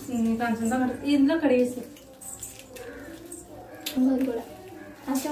కంచంతో కడ ఇందులో కడిగేసి ఇంకోటి కూడా అచ్చా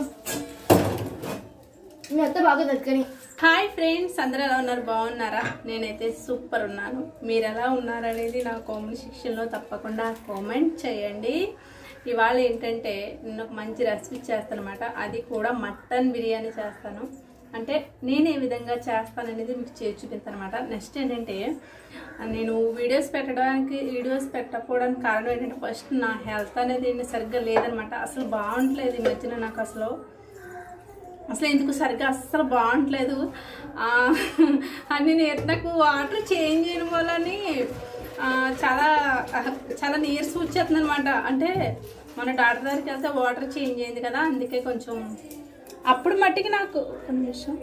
మీ అత్త బాగా దగ్గరని హాయ్ ఫ్రెండ్స్ అందరూ ఎలా ఉన్నారు బాగున్నారా నేనైతే సూపర్ ఉన్నాను మీరు ఎలా ఉన్నారనేది నా కామెంట్ సెక్షన్లో తప్పకుండా కామెంట్ చేయండి ఇవాళ ఏంటంటే నేను ఒక మంచి రెసిపీ చేస్తానమాట అది కూడా మటన్ బిర్యానీ చేస్తాను అంటే నేను ఏ విధంగా చేస్తాను అనేది మీకు చేసి చూపిస్తాను అనమాట నెక్స్ట్ ఏంటంటే నేను వీడియోస్ పెట్టడానికి వీడియోస్ పెట్టకపోవడానికి కారణం ఏంటంటే ఫస్ట్ నా హెల్త్ అనేది ఏంటి సరిగ్గా లేదనమాట అసలు బాగుంటలేదు ఈ మధ్యన నాకు అసలు అసలు ఎందుకు సరిగ్గా అస్సలు బాగుంటలేదు ఆ, అని నేను నాకు వాటర్ చేంజ్ చేయడం వల్లని ఆ, చాలా చాలా నీరసం వచ్చేస్తుంది అనమాట అంటే మన డాక్టర్ దగ్గరికి వెళ్తే వాటర్ చేంజ్ అయింది కదా అందుకే కొంచెం అప్పుడు మట్టికి నాకు ఒక్క నిమిషం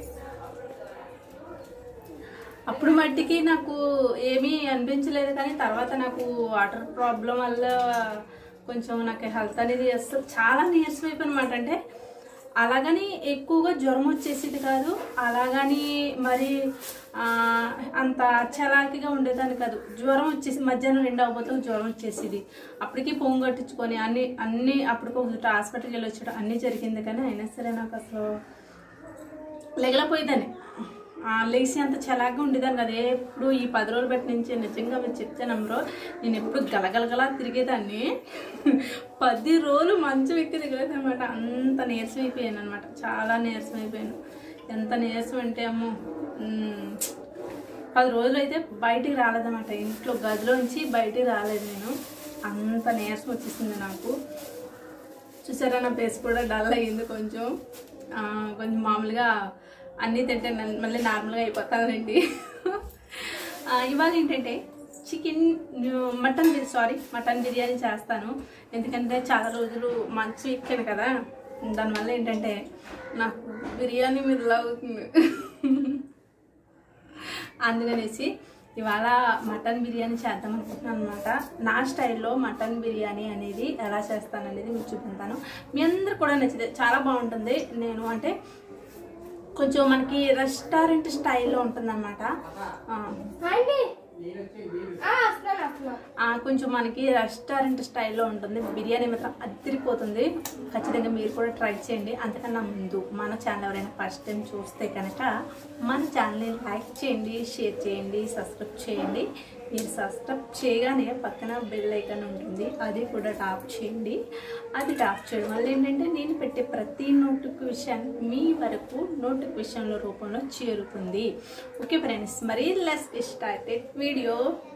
అప్పుడు మట్టికి నాకు ఏమీ అనిపించలేదు కానీ తర్వాత నాకు వాటర్ ప్రాబ్లం వల్ల కొంచెం నాకు హెల్త్ అనేది అసలు చాలా నీరసం అయిపోయినమాట అంటే అలాగని ఎక్కువగా జ్వరం వచ్చేసేది కాదు అలాగని మరి ఆ, అంత చలాకిగా ఉండేదాన్ని కాదు జ్వరం వచ్చేసి మధ్యాహ్నం రెండు అవ్వబోతే జ్వరం వచ్చేసేది అప్పటికి పొంగు కట్టించుకొని అన్ని అన్ని అప్పటికి ఒక హాస్పిటల్కి వెళ్ళి వచ్చాడు అన్నీ జరిగింది కానీ అయినా సరే నాకు అసలు లెగలపోయేదాన్ని ఆ, లేచి అంత చలాగా ఉండేదాన్ని కదా ఎప్పుడు ఈ పది రోజులు బట్టి నుంచి నిజంగా మీరు చెప్తే నమ్మరు నేను ఎప్పుడు గలగలగలా తిరిగేదాన్ని పది రోజులు మంచం ఎక్కి దిగలేదు అనమాట అంత నీరసం అయిపోయాను అనమాట చాలా నీరసం అయిపోయాను ఎంత నీరసం అంటే అమ్మో ఉమ్, పది రోజులు అయితే బయటికి రాలేదన్నమాట ఇంట్లో గదిలోంచి బయటికి రాలేదు నేను అంత నీరసం వచ్చేసింది నాకు చూసారా నా ఫేస్ కూడా డల్ అయ్యింది కొంచెం ఆ, కొంచెం మామూలుగా అన్నీ తింటే నన్ను మళ్ళీ నార్మల్గా అయిపోతానండి ఆ, ఇవాళ ఏంటంటే chicken mutton sorry mutton biryani చేస్తాను ఎందుకంటే చాలా రోజులు మంచి ఎక్కాను కదా దానివల్ల ఏంటంటే నాకు బిర్యానీ మీద అవుతుంది అందుకనేసి ఇవాళ మటన్ బిర్యానీ చేద్దాం అనుకుంటున్నాను అనమాట నా స్టైల్లో మటన్ బిర్యానీ అనేది ఎలా చేస్తాను అనేది మీకు చూపిస్తాను మీ అందరు కూడా నచ్చితే చాలా బాగుంటుంది నేను అంటే కొంచెం మనకి రెస్టారెంట్ స్టైల్లో ఉంటుందన్నమాట ఆ, అండి ఆ, వస్తున్నాను వస్తున్నాను ఆ, కొంచెం మనకి రెస్టారెంట్ స్టైల్లో ఉంటుంది బిర్యానీ మాత్రం అదిరిపోతుంది ఖచ్చితంగా మీరు కూడా ట్రై చేయండి అంతకన్నా ముందు మన ఛానల్ ఎవరైనా ఫస్ట్ టైం చూస్తే కనుక మన ఛానల్ని లైక్ చేయండి షేర్ చేయండి సబ్స్క్రైబ్ చేయండి మీరు సబ్స్క్రైబ్ చేయగానే పక్కన బెల్ ఐకాన్ ఉంటుంది అది కూడా టాప్ చేయండి అది టాప్ చేయడం వల్ల ఏంటంటే నేను పెట్టే ప్రతి నోటిఫికేషన్ మీ వరకు నోటిఫికేషన్ల రూపంలో చేరుతుంది ఓకే ఫ్రెండ్స్ మరి let's started video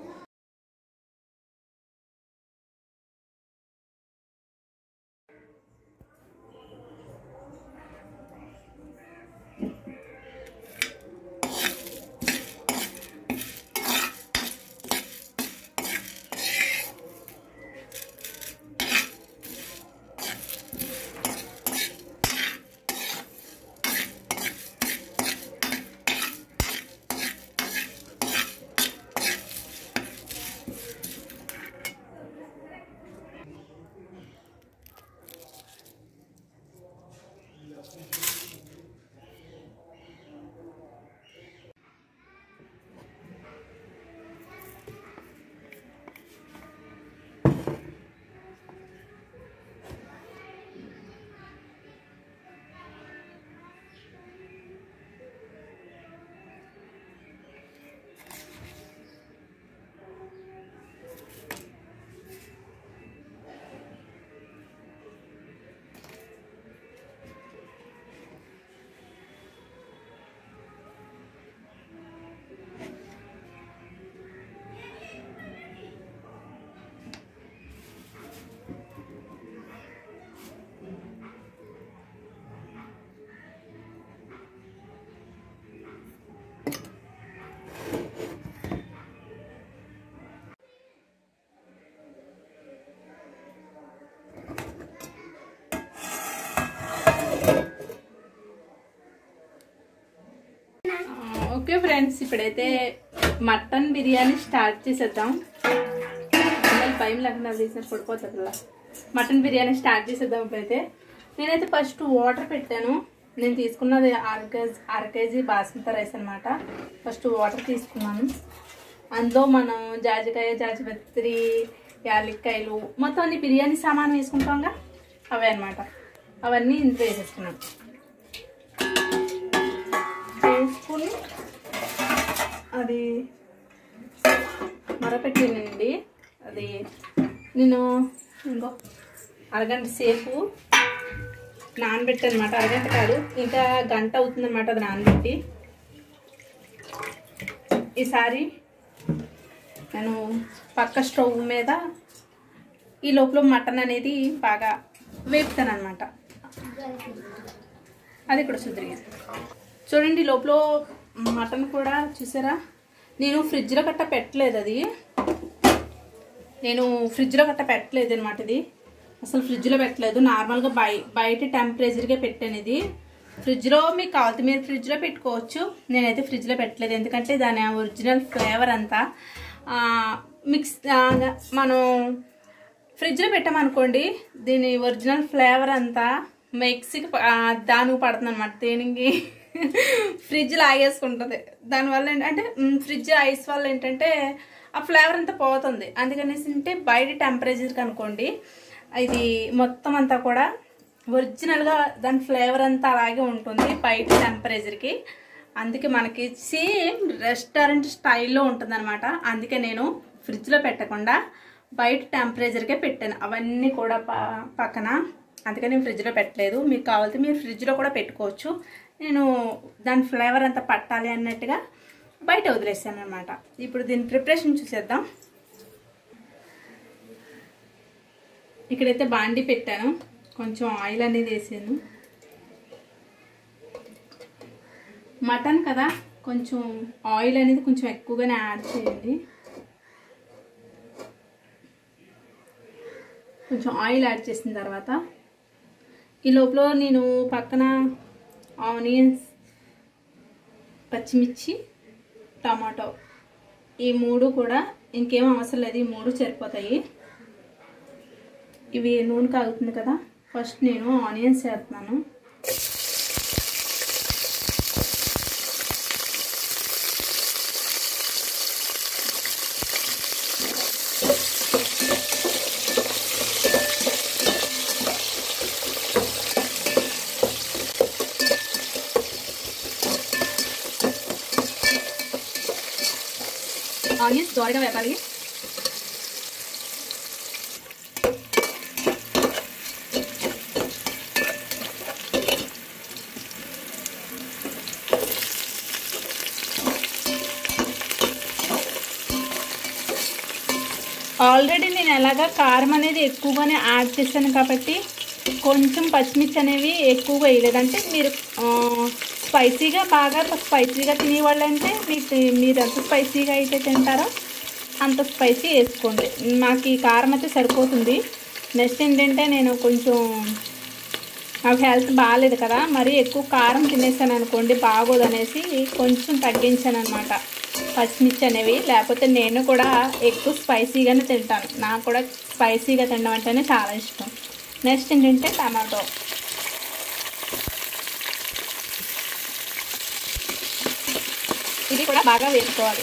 okay friends ఇప్పుడైతే మటన్ బిర్యానీ స్టార్ట్ చేసేద్దాం పిల్లలు భయం లేకుండా తీసినట్టు పడిపోతుంది ఇలా మటన్ బిర్యానీ స్టార్ట్ చేసేద్దాం ఇప్పుడైతే నేనైతే ఫస్ట్ వాటర్ పెట్టాను నేను తీసుకున్నది అర కేజీ అర కేజీ బాస్మతి రైస్ అనమాట ఫస్ట్ వాటర్ తీసుకున్నాను అందులో మనం జాజికాయ జాజిపత్రి యాలక్కాయలు మొత్తం అన్ని బిర్యానీ సామాన్ వేసుకుంటాంగా అవే అన్నమాట అవన్నీ ఇందులో వేసేసుకున్నాం వేసుకుని అది మరపెట్టినండి అది నేను ఇంకో అరగంట సేపు నానబెట్టి అనమాట అరగంట కాదు ఇంకా గంట అవుతుంది అనమాట అది నానబెట్టి ఈసారి నేను పక్క స్టవ్ మీద ఈ లోపల మటన్ అనేది బాగా వేపుతాను అనమాట అది ఇక్కడ సుద్రిగా చూడండి ఈ లోపల మటన్ కూడా చూసారా నేను ఫ్రిడ్జ్లో గట్ట పెట్టలేదు అది నేను ఫ్రిడ్జ్లో గట్ట పెట్టలేదు అనమాట ఇది అసలు ఫ్రిడ్జ్లో పెట్టలేదు నార్మల్గా బయ బయట టెంపరేచర్గా పెట్టాను ఇది ఫ్రిడ్జ్లో మీకు కావాలి మీరు ఫ్రిడ్జ్లో పెట్టుకోవచ్చు నేనైతే ఫ్రిడ్జ్లో పెట్టలేదు ఎందుకంటే దాని ఒరిజినల్ ఫ్లేవర్ అంతా ఆ, మిక్స్ ఆ, మనం ఫ్రిడ్జ్లో పెట్టామనుకోండి దీని ఒరిజినల్ ఫ్లేవర్ అంతా మిక్సీకి ప- ఆ, దానికి పడుతుంది అనమాట దేనికి ఫ్రిడ్జ్లో ఆగేసుకుంటుంది దానివల్ల ఏంటంటే మ్, ఫ్రిడ్జ్ ఐస్ వల్ల ఏంటంటే ఆ ఫ్లేవర్ అంతా పోతుంది అందుకనేసి అంటే బయట టెంపరేచర్కి అనుకోండి ఇది మొత్తం అంతా కూడా ఒరిజినల్గా దాని ఫ్లేవర్ అంతా అలాగే ఉంటుంది బయట టెంపరేచర్కి అందుకే మనకి సేమ్ రెస్టారెంట్ స్టైల్లో ఉంటుందన్నమాట అందుకే నేను ఫ్రిడ్జ్లో పెట్టకుండా బయట టెంపరేచర్కే పెట్టాను అవన్నీ కూడా ప- పక్కన అందుకని నేను ఫ్రిడ్జ్లో పెట్టలేదు మీకు కావాలంటే మీరు ఫ్రిడ్జ్లో కూడా పెట్టుకోవచ్చు నేను దాని ఫ్లేవర్ అంతా పట్టాలి అన్నట్టుగా బయట వదిలేసాను అనమాట ఇప్పుడు దీని ప్రిపరేషన్ చూసేద్దాం ఇక్కడైతే బాండి పెట్టాను కొంచెం ఆయిల్ అనేది వేసాను మటన్ కదా కొంచెం ఆయిల్ అనేది కొంచెం ఎక్కువగానే యాడ్ చేయండి కొంచెం ఆయిల్ యాడ్ చేసిన తర్వాత ఈ లోపల నేను పక్కన ఆనియన్స్ పచ్చిమిర్చి టమాటో ఈ మూడు కూడా ఇంకేం అవసరం లేదు ఈ మూడు సరిపోతాయి ఇవి నూనె కాగుతుంది కదా ఫస్ట్ నేను ఆనియన్స్ వేస్తున్నాను ఆనియన్స్ దోరగా వేపాలి ఆల్రెడీ నేను ఎలాగా కారం అనేది ఎక్కువగానే యాడ్ చేశాను కాబట్టి కొంచెం పచ్చిమిర్చి అనేవి ఎక్కువగా వేయలేదు అంటే మీరు ఆ, స్పైసీగా బాగా స్పైసీగా తినేవాళ్ళు అంటే మీకు మీరు ఎంత స్పైసీగా అయితే తింటారో అంత స్పైసీ వేసుకోండి నాకు ఈ కారం అయితే సరిపోతుంది నెక్స్ట్ ఏంటంటే నేను కొంచెం నాకు హెల్త్ బాగాలేదు కదా మరీ ఎక్కువ కారం తినేసాను అనుకోండి బాగోదు అనేసి కొంచెం తగ్గించాను అనమాట పచ్చిమిర్చి అనేవి లేకపోతే నేను కూడా ఎక్కువ స్పైసీగానే తింటాను నాకు కూడా స్పైసీగా తినడం అంటేనే చాలా ఇష్టం నెక్స్ట్ ఏంటంటే టమాటో ఇది కూడా బాగా వేసుకోవాలి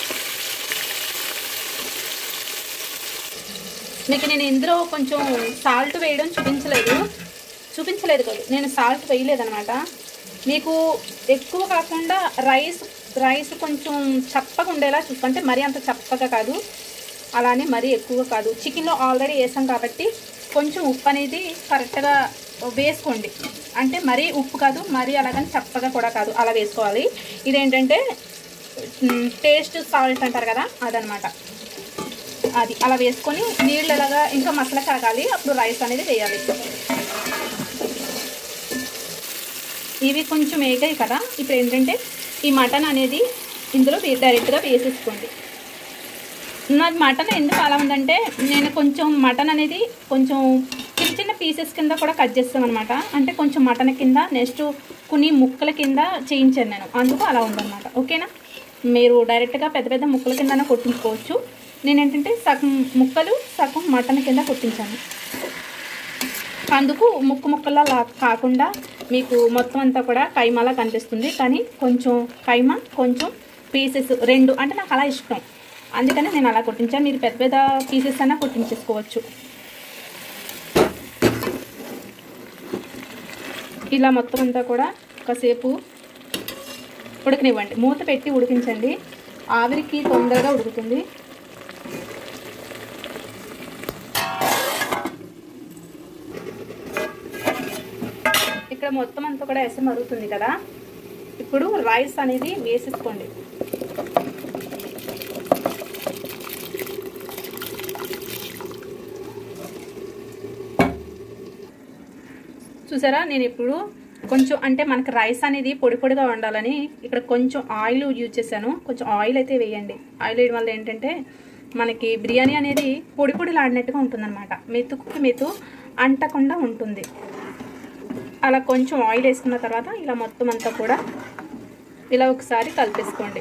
మీకు నేను ఇందులో కొంచెం సాల్ట్ వేయడం చూపించలేదు చూపించలేదు కాదు నేను సాల్ట్ వేయలేదనమాట మీకు ఎక్కువ కాకుండా రైస్ రైస్ కొంచెం చప్పగా ఉండేలా చూసుకుంటే మరీ అంత చప్పగా కాదు అలానే మరీ ఎక్కువ కాదు చికెన్లో ఆల్రెడీ వేసాం కాబట్టి కొంచెం ఉప్పు అనేది కరెక్ట్గా వేసుకోండి అంటే మరీ ఉప్పు కాదు మరీ అలాగని చప్పగా కూడా కాదు అలా వేసుకోవాలి ఇదేంటంటే టేస్ట్ సాల్ట్ అంటారు కదా అదనమాట అది అలా వేసుకొని నీళ్ళు ఎలాగా ఇంకా మసాలా కాగాలి అప్పుడు రైస్ అనేది వేయాలి ఇవి కొంచెం వేగాయి కదా ఇప్పుడు ఏంటంటే ఈ మటన్ అనేది ఇందులో వే- డైరెక్ట్గా వేసేసుకోండి నాది మటన్ ఎందుకు అలా ఉందంటే నేను కొంచెం మటన్ అనేది కొంచెం చిన్న చిన్న పీసెస్ కింద కూడా కట్ చేస్తాను అనమాట అంటే కొంచెం మటన్ కింద నెక్స్ట్ కొన్ని ముక్కల కింద చేయించాను నేను అందుకు అలా ఉందన్నమాట ఓకేనా మీరు డైరెక్ట్గా పెద్ద పెద్ద ముక్కల కింద కొట్టించుకోవచ్చు నేను ఏంటంటే సగం ముక్కలు సగం మటన్ కింద కొట్టించాను అందుకు ముక్కు ముక్కలా లా- కాకుండా మీకు మొత్తం అంతా కూడా కైమాలా కనిపిస్తుంది కానీ కొంచెం కైమా కొంచెం పీసెస్ రెండు అంటే నాకు అలా ఇష్టం అందుకని నేను అలా కొట్టించాను మీరు పెద్ద పెద్ద పీసెస్ అయినా కొట్టించేసుకోవచ్చు ఇలా మొత్తం అంతా కూడా కాసేపు ఉడకనివ్వండి మూత పెట్టి ఉడికించండి ఆవిరికి తొందరగా ఉడుకుతుంది ఇక్కడ మొత్తం అంతా కూడా ఎసరు మరుగుతుంది కదా ఇప్పుడు రైస్ అనేది వేసేసుకోండి చూసారా నేను ఇప్పుడు కొంచెం అంటే మనకి రైస్ అనేది పొడి పొడిగా ఉండాలని ఇక్కడ కొంచెం ఆయిల్ యూజ్ చేశాను కొంచెం ఆయిల్ అయితే వేయండి ఆయిల్ వేయడం వల్ల ఏంటంటే మనకి బిర్యానీ అనేది పొడి పొడిలాడినట్టుగా ఉంటుందన్నమాట మెతుకుకి మెతు అంటకుండా ఉంటుంది అలా కొంచెం ఆయిల్ వేసుకున్న తర్వాత ఇలా మొత్తం అంతా కూడా ఇలా ఒకసారి కలిపేసుకోండి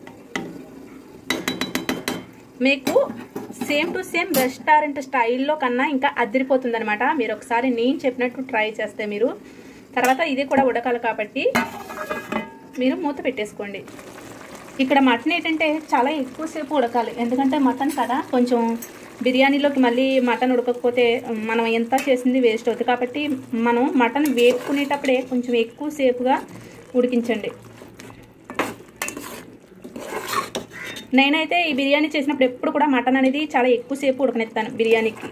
మీకు సేమ్ టు సేమ్ రెస్టారెంట్ స్టైల్లో కన్నా ఇంకా అదిరిపోతుంది అనమాట మీరు ఒకసారి నేను చెప్పినట్టు ట్రై చేస్తే మీరు తర్వాత ఇది కూడా ఉడకాలి కాబట్టి మీరు మూత పెట్టేసుకోండి ఇక్కడ మటన్ ఏంటంటే చాలా ఎక్కువసేపు ఉడకాలి ఎందుకంటే మటన్ కదా కొంచెం బిర్యానీలోకి మళ్ళీ మటన్ ఉడకకపోతే మనం ఎంత చేసింది వేస్ట్ అవుతుంది కాబట్టి మనం మటన్ వేపుకునేటప్పుడే కొంచెం ఎక్కువసేపుగా ఉడికించండి నేనైతే ఈ బిర్యానీ చేసినప్పుడు ఎప్పుడు కూడా మటన్ అనేది చాలా ఎక్కువసేపు ఉడకనెత్తాను బిర్యానీకి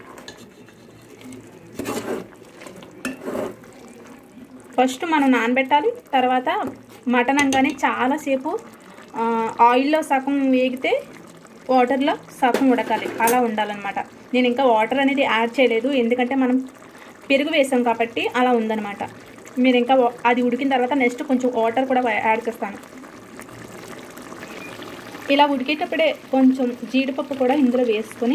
ఫస్ట్ మనం నానబెట్టాలి తర్వాత మటన్ అనగానే చాలాసేపు ఆ, ఆయిల్లో సగం వేగితే వాటర్లో సగం ఉడకాలి అలా ఉండాలన్నమాట నేను ఇంకా వాటర్ అనేది యాడ్ చేయలేదు ఎందుకంటే మనం పెరుగు వేసాం కాబట్టి అలా ఉందన్నమాట మీరు ఇంకా వా- అది ఉడికిన తర్వాత నెక్స్ట్ కొంచెం వాటర్ కూడా యాడ్ చేస్తాను ఇలా ఉడికేటప్పుడే కొంచెం జీడిపప్పు కూడా ఇందులో వేసుకొని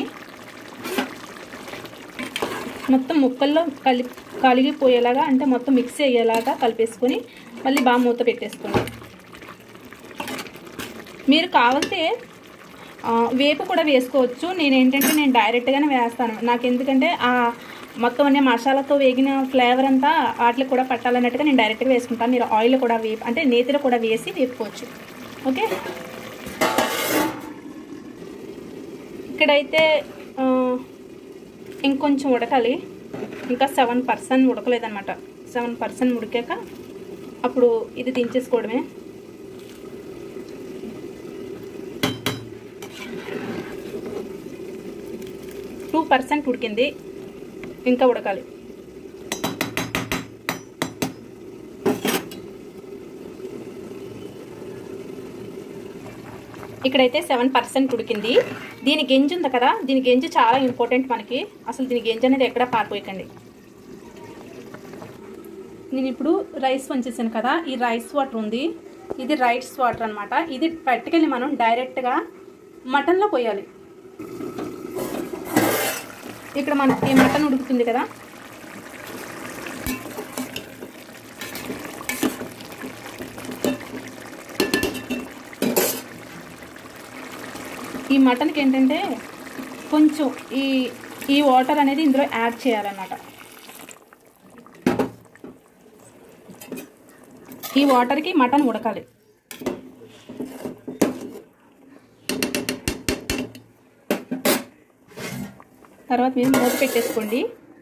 మొత్తం ముక్కల్లో కలి కలిగిపోయేలాగా అంటే మొత్తం మిక్స్ అయ్యేలాగా కలిపేసుకొని మళ్ళీ బాగా మూత పెట్టేసుకోండి మీరు కావాలితే ఆ, వేపు కూడా వేసుకోవచ్చు నేను ఏంటంటే నేను డైరెక్ట్గానే వేస్తాను నాకు ఎందుకంటే ఆ మొత్తం అన్ని మసాలాతో వేగిన ఫ్లేవర్ అంతా వాటికి కూడా పట్టాలన్నట్టుగా నేను డైరెక్ట్గా వేసుకుంటాను మీరు ఆయిల్ కూడా వేపు అంటే నేతిలో కూడా వేసి వేపుకోవచ్చు ఓకే ఇక్కడైతే ఆ, ఇంకొంచెం ఉడకాలి ఇంకా సెవెన్ పర్సెంట్ ఉడకలేదన్నమాట సెవెన్ పర్సెంట్ ఉడికాక అప్పుడు ఇది దించేసుకోవడమే టూ పర్సెంట్ ఉడికింది ఇంకా ఉడకాలి ఇక్కడైతే సెవెన్ పర్సెంట్ ఉడికింది దీని గెంజి ఉంది కదా దీని గెంజి చాలా ఇంపార్టెంట్ మనకి అసలు దీని గెంజి అనేది ఎక్కడ పారిపోయకండి నేను ఇప్పుడు రైస్ వంచేసాను కదా ఈ రైస్ వాటర్ ఉంది ఇది రైస్ వాటర్ అనమాట ఇది పట్టుకెళ్ళి మనం డైరెక్ట్గా మటన్లో పోయాలి ఇక్కడ మనకి మటన్ ఉడుకుతుంది కదా ఈ మటన్కి ఏంటంటే కొంచెం ఈ ఈ వాటర్ అనేది ఇందులో యాడ్ చేయాలన్నమాట ఈ వాటర్కి మటన్ ఉడకాలి తర్వాత మీరు మూత పెట్టేసుకోండి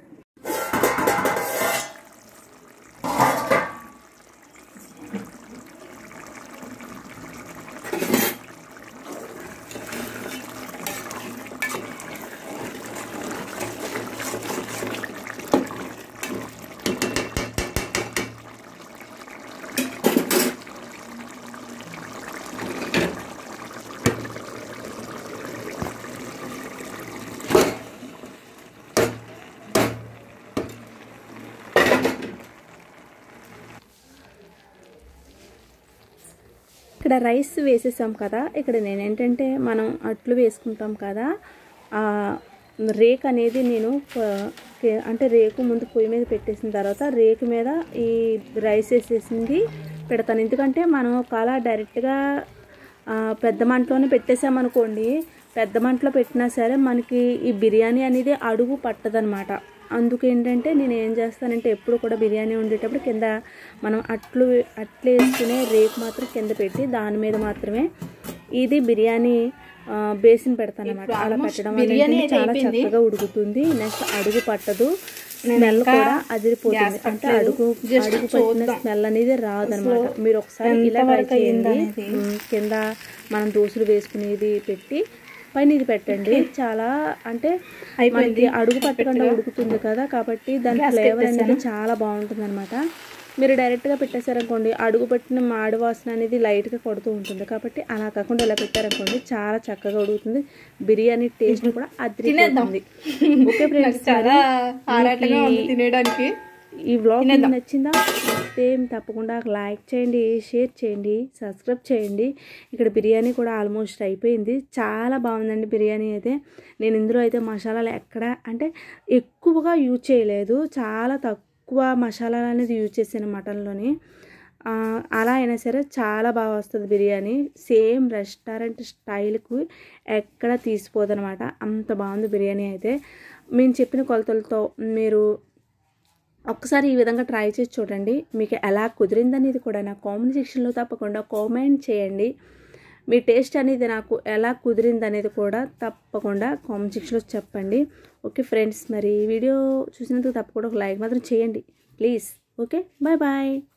ఇక్కడ రైస్ వేసేసాం కదా ఇక్కడ నేనేంటంటే మనం అట్లు వేసుకుంటాం కదా ఆ రేక్ అనేది నేను ఆ, కే- అంటే రేకు ముందు పొయ్యి మీద పెట్టేసిన తర్వాత రేకు మీద ఈ రైస్ వేసేసింది పెడతాను ఎందుకంటే మనం ఒకవేళ డైరెక్ట్గా ఆ, పెద్ద మంటలోనే పెట్టేసామనుకోండి పెద్ద మంటలో పెట్టినా సరే మనకి ఈ బిర్యానీ అనేది అడుగు పట్టదనమాట అందుకు ఏంటంటే నేను ఏం చేస్తానంటే ఎప్పుడు కూడా బిర్యానీ వండేటప్పుడు కింద మనం అట్లు అట్లు వేసుకునే రేకు మాత్రం కింద పెట్టి దాని మీద మాత్రమే ఇది బిర్యానీ ఆ, బేసిన్ పెడతాను అనమాట ఇప్పుడు అలా almost పెట్టడం వల్ల బిర్యానీ ఏంటంటే అయితే చాలా అయిపోయింది. చక్కగా ఉడుకుతుంది నెక్స్ట్ అడుగు పట్టదు స్మెల్ కూడా అదిరిపోతుంది గ్యాస్ అంటే పట్టలేదు. అడుగు Just అడుగు పట్టిన చూద్దాం. స్మెల్ అనేది రాదనమాట మీరు ఒకసారి ఎంత ఇలా ట్రై వరకు అయింది చేయండి అనేది. ఉమ్, కింద మనం దోశలు వేసుకునేది పెట్టి పైన ఇది పెట్టండి చాలా అంటే అయిపోయింది. మనకి అడుగు పట్టకుండా ఉడుకుతుంది కదా కాబట్టి దాని గ్యాస్ ఫ్లేవర్ అనేది పెట్టేశాను. చాలా బాగుంటుంది మీరు డైరెక్ట్గా పెట్టేశారనుకోండి అడుగు పట్టిన మాడి వాసన అనేది లైట్గా కొడుతూ ఉంటుంది కాబట్టి అలా కాకుండా ఇలా పెట్టారనుకోండి చాలా చక్కగా ఉడుకుతుంది బిర్యానీ టేస్ట్ కూడా అదిరిపోతుంది ఓకే ఫ్రెండ్స్ చాలా ఆరాటంగా ఉంది తినేయడానికి ఈ వ్లాగ్ మీకు నచ్చిందా సేమ్ తప్పకుండా లైక్ చేయండి షేర్ చేయండి సబ్స్క్రైబ్ చేయండి ఇక్కడ బిర్యానీ కూడా ఆల్మోస్ట్ అయిపోయింది చాలా బాగుందండి బిర్యానీ అయితే నేను ఇందులో అయితే మసాలాలు ఎక్కడ అంటే ఎక్కువగా యూజ్ చేయలేదు చాలా తక్కువ మసాలాలు అనేది యూజ్ చేశాను మటన్లోని ఆ, అలా అయినా సరే చాలా బాగా వస్తుంది బిర్యానీ సేమ్ రెస్టారెంట్ స్టైల్కు ఎక్కడ తీసిపోదనమాట అంత బాగుంది బిర్యానీ అయితే మేము చెప్పిన కొలతలతో మీరు ఒక్కసారి ఈ విధంగా ట్రై చేసి చూడండి మీకు ఎలా కుదిరిందనేది కూడా నా కామెంట్ సెక్షన్లో తప్పకుండా కామెంట్ చేయండి మీ టేస్ట్ అనేది నాకు ఎలా కుదిరింది అనేది కూడా తప్పకుండా కామెంట్ సెక్షన్లో చెప్పండి ఓకే ఫ్రెండ్స్ మరి ఈ వీడియో చూసినందుకు తప్పకుండా ఒక లైక్ మాత్రం చేయండి ప్లీజ్ ఓకే బాయ్ బాయ్